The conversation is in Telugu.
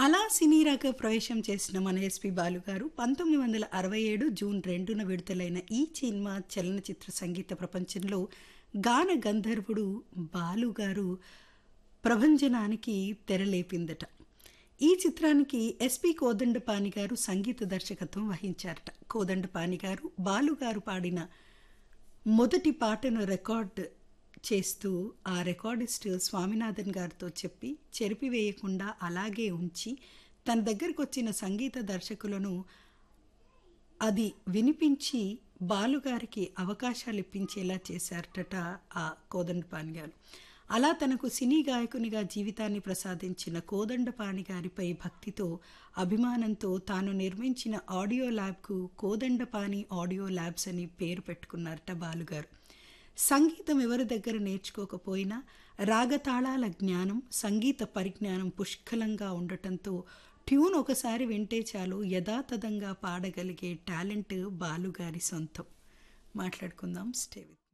అలా సినీ రంగ ప్రవేశం చేసిన మన ఎస్పి బాలు గారు పంతొమ్మిది వందల అరవై ఏడు జూన్ రెండున విడుదలైన ఈ సినిమా చలనచిత్ర సంగీత ప్రపంచంలో గాన గంధర్వుడు బాలు గారు ప్రభంజనానికి తెరలేపిందట ఈ చిత్రానికి ఎస్పి కోదండపాణి గారు సంగీత దర్శకత్వం వహించారట కోదండపాణి గారు బాలు గారు పాడిన మొదటి పాటను రికార్డ్ చేస్తూ ఆ రికార్డిస్ట్ స్వామినాథన్ గారితో చెప్పి చెరిపివేయకుండా అలాగే ఉంచి తన దగ్గరకు వచ్చిన సంగీత దర్శకులను అది వినిపించి బాలుగారికి అవకాశాలు ఇప్పించేలా చేశారట ఆ కోదండపాణి గారు అలా తనకు సినీ గాయకునిగా జీవితాన్ని ప్రసాదించిన కోదండపాణి గారిపై భక్తితో అభిమానంతో తాను నిర్మించిన ఆడియో ల్యాబ్కు కోదండపాణి ఆడియో ల్యాబ్స్ అని పేరు పెట్టుకున్నారట బాలుగారు సంగీతం ఎవరి దగ్గర నేర్చుకోకపోయినా రాగతాళాల జ్ఞానం సంగీత పరిజ్ఞానం పుష్కలంగా ఉండటంతో ట్యూన్ ఒకసారి వింటే చాలు యథాతథంగా పాడగలిగే టాలెంట్ బాలుగారి సొంతం మాట్లాడుకుందాం స్టే విత్